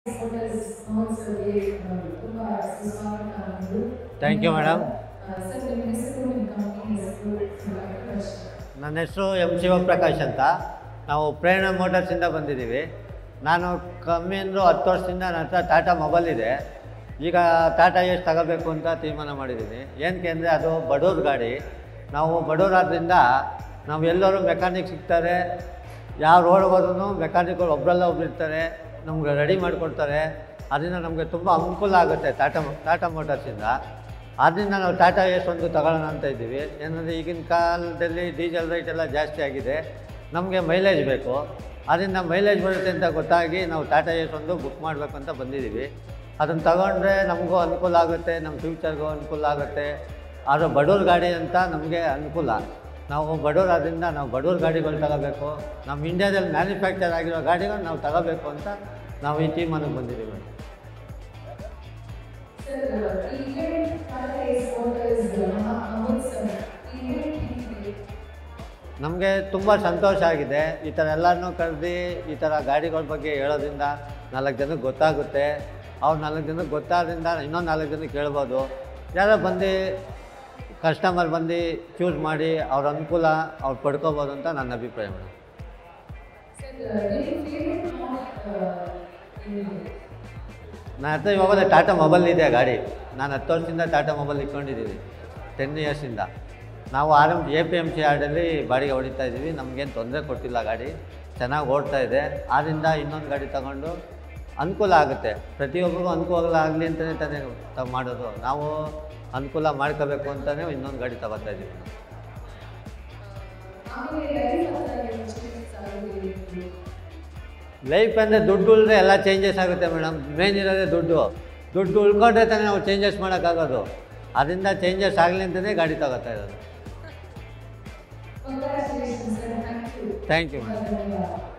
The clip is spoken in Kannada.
ಹೋಟೆಲ್ಸ್ ಮಹೋತ್ಸವಕ್ಕೆ ತುಂಬ ಸುಸ್ವಾಗತ ಥ್ಯಾಂಕ್ ಯು ಮೇಡಮ್ ಸರ್ ನಿಮ್ಮ ಹೆಸರು ನಿಮ್ಮ ಕಂಪನಿ ಹೆಸರು ಪ್ರಕಾಶ್ ನನ್ನ ಹೆಸರು ಎಂ ಶಿವಪ್ರಕಾಶ್ ಅಂತ ನಾವು ಪ್ರೇರಣ ಮೋಟರ್ಸಿಂದ ಬಂದಿದ್ದೀವಿ ನಾನು ಕಮ್ಮಿ ಅಂದರೂ ಹತ್ತು ವರ್ಷದಿಂದ ನನ್ನ ಹತ್ರ ಟಾಟಾ ಮೊಬೈಲ್ ಇದೆ ಈಗ ಟಾಟಾ ಏಸ್ ತಗೋಬೇಕು ಅಂತ ತೀರ್ಮಾನ ಮಾಡಿದ್ದೀನಿ ಏನಕ್ಕೆ ಅಂದರೆ ಅದು ಬಡವ್ರ ಗಾಡಿ ನಾವು ಬಡವರಾದ್ರಿಂದ ನಾವು ಎಲ್ಲರೂ ಮೆಕ್ಯಾನಿಕ್ ಸಿಗ್ತಾರೆ ಯಾವ ರೋಡ್ಗೆ ಹೋದ್ರೂ ಮೆಕ್ಯಾನಿಕ್ಗಳು ಒಬ್ಬರಲ್ಲ ಒಬ್ರು ಇರ್ತಾರೆ ನಮ್ಗೆ ರೆಡಿ ಮಾಡಿಕೊಡ್ತಾರೆ ಅದರಿಂದ ನಮಗೆ ತುಂಬ ಅನುಕೂಲ ಆಗುತ್ತೆ ಟಾಟಾ ಟಾಟಾ ಮೋಟರ್ಸಿಂದ ಆದ್ದರಿಂದ ನಾವು ಟಾಟಾ ಏಸ್ ಒಂದು ತಗೊಳ್ಳೋಣ ಅಂತ ಇದ್ದೀವಿ ಏನಂದರೆ ಈಗಿನ ಕಾಲದಲ್ಲಿ ಡೀಸೆಲ್ ರೇಟ್ ಎಲ್ಲ ಜಾಸ್ತಿ ಆಗಿದೆ ನಮಗೆ ಮೈಲೇಜ್ ಬೇಕು ಅದರಿಂದ ಮೈಲೇಜ್ ಬರುತ್ತೆ ಅಂತ ಗೊತ್ತಾಗಿ ನಾವು ಟಾಟಾ ಏಸ್ ಒಂದು ಬುಕ್ ಮಾಡಬೇಕು ಅಂತ ಬಂದಿದ್ದೀವಿ ಅದನ್ನು ತಗೊಂಡ್ರೆ ನಮಗೂ ಅನುಕೂಲ ಆಗುತ್ತೆ ನಮ್ಮ ಫ್ಯೂಚರ್ಗೂ ಅನುಕೂಲ ಆಗುತ್ತೆ ಆದರೆ ಬಡವ್ರ ಗಾಡಿ ಅಂತ ನಮಗೆ ಅನುಕೂಲ ನಾವು ಬಡವರಾದ್ರಿಂದ ನಾವು ಬಡವ್ರ ಗಾಡಿಗಳು ತಗೋಬೇಕು ನಮ್ಮ ಇಂಡ್ಯಾದಲ್ಲಿ ಮ್ಯಾನುಫ್ಯಾಕ್ಚರ್ ಆಗಿರೋ ಗಾಡಿಗಳು ನಾವು ತಗೋಬೇಕು ಅಂತ ನಾವು ಈ ತೀರ್ಮಾನಕ್ಕೆ ಬಂದಿದ್ದೀವಿ ಮೇಡಮ್ ಸರ್ ಈ ಇವೆಂಟ್ ಟಾಟಾ ಏಸ್ ಹೋಟೆಲ್ಸ್ ಮಹೋತ್ಸವ ಈ ಇವೆಂಟ್ ಹೇಗಿದೆ ನಮಗೆ ತುಂಬ ಸಂತೋಷ ಆಗಿದೆ ಈ ಥರ ಎಲ್ಲರನ್ನೂ ಕರೆದು ಈ ಥರ ಗಾಡಿಗಳ ಬಗ್ಗೆ ಹೇಳೋದ್ರಿಂದ ನಾಲ್ಕು ಜನಕ್ಕೆ ಗೊತ್ತಾಗುತ್ತೆ ಅವ್ರು ನಾಲ್ಕು ಜನಕ್ಕೆ ಗೊತ್ತಾದ್ರಿಂದ ಇನ್ನೊಂದು ನಾಲ್ಕು ಜನಕ್ಕೆ ಹೇಳ್ಬೋದು ಯಾರೋ ಬಂದು ಕಸ್ಟಮರ್ ಬಂದು ಚೂಸ್ ಮಾಡಿ ಅವ್ರ ಅನುಕೂಲ ಅವ್ರು ಪಡ್ಕೋಬೋದು ಅಂತ ನನ್ನ ಅಭಿಪ್ರಾಯ ಮೇಡಮ್ ಸರ್ ನಿಮ್ಮ ಫೇವ್ರೆಟ್ ನನ್ನ ಹತ್ರ ಇವಾಗ ಟಾಟಾ ಮೊಬೈಲ್ ಇದೆ ಗಾಡಿ ನಾನು ಹತ್ತು ವರ್ಷದಿಂದ ಟಾಟಾ ಮೊಬೈಲ್ ಇಟ್ಕೊಂಡಿದ್ದೀನಿ ಟೆನ್ ಇಯರ್ಸಿಂದ ನಾವು R M A P M C ಆರ್ಡಲ್ಲಿ ಬಾಡಿಗೆ ಹೊಡಿತಾ ಇದ್ದೀವಿ ನಮಗೇನು ತೊಂದರೆ ಕೊಟ್ಟಿಲ್ಲ ಗಾಡಿ ಚೆನ್ನಾಗಿ ಓಡ್ತಾ ಇದೆ ಆದ್ದರಿಂದ ಇನ್ನೊಂದು ಗಾಡಿ ತಗೊಂಡು ಅನುಕೂಲ ಆಗುತ್ತೆ ಪ್ರತಿಯೊಬ್ಬರಿಗೂ ಅನುಕೂಲ ಆಗಲಿ ಅಂತಲೇ ತಾನೇ ತ- ಮಾಡೋದು ನಾವು ಅನುಕೂಲ ಮಾಡ್ಕೋಬೇಕು ಅಂತಲೇ ಇನ್ನೊಂದು ಗಾಡಿ ತಗೋತಾ ಇದ್ದೀವಿ ಆಮೇಲೆ ಲೈಫ್ ಅಂತ ಚೇಂಜಸ್ ಆಗಿದೆ ಲೈಫ್ ಅಂದರೆ ದುಡ್ಡು ಉಳಿದ್ರೆ ಎಲ್ಲ ಚೇಂಜಸ್ ಆಗುತ್ತೆ ಮೇಡಮ್ ಮೇನ್ ಇರೋದೇ ದುಡ್ಡು ದುಡ್ಡು ಉಳ್ಕೊಂಡ್ರೆ ತಾನೇ ನಾವು ಚೇಂಜಸ್ ಮಾಡೋಕ್ಕಾಗೋದು ಅದರಿಂದ ಚೇಂಜಸ್ ಆಗಲಿ ಅಂತಲೇ ಗಾಡಿ ತಗೋತಾ ಇರೋದು congratulations sir thank you thank you madam ಧನ್ಯವಾದ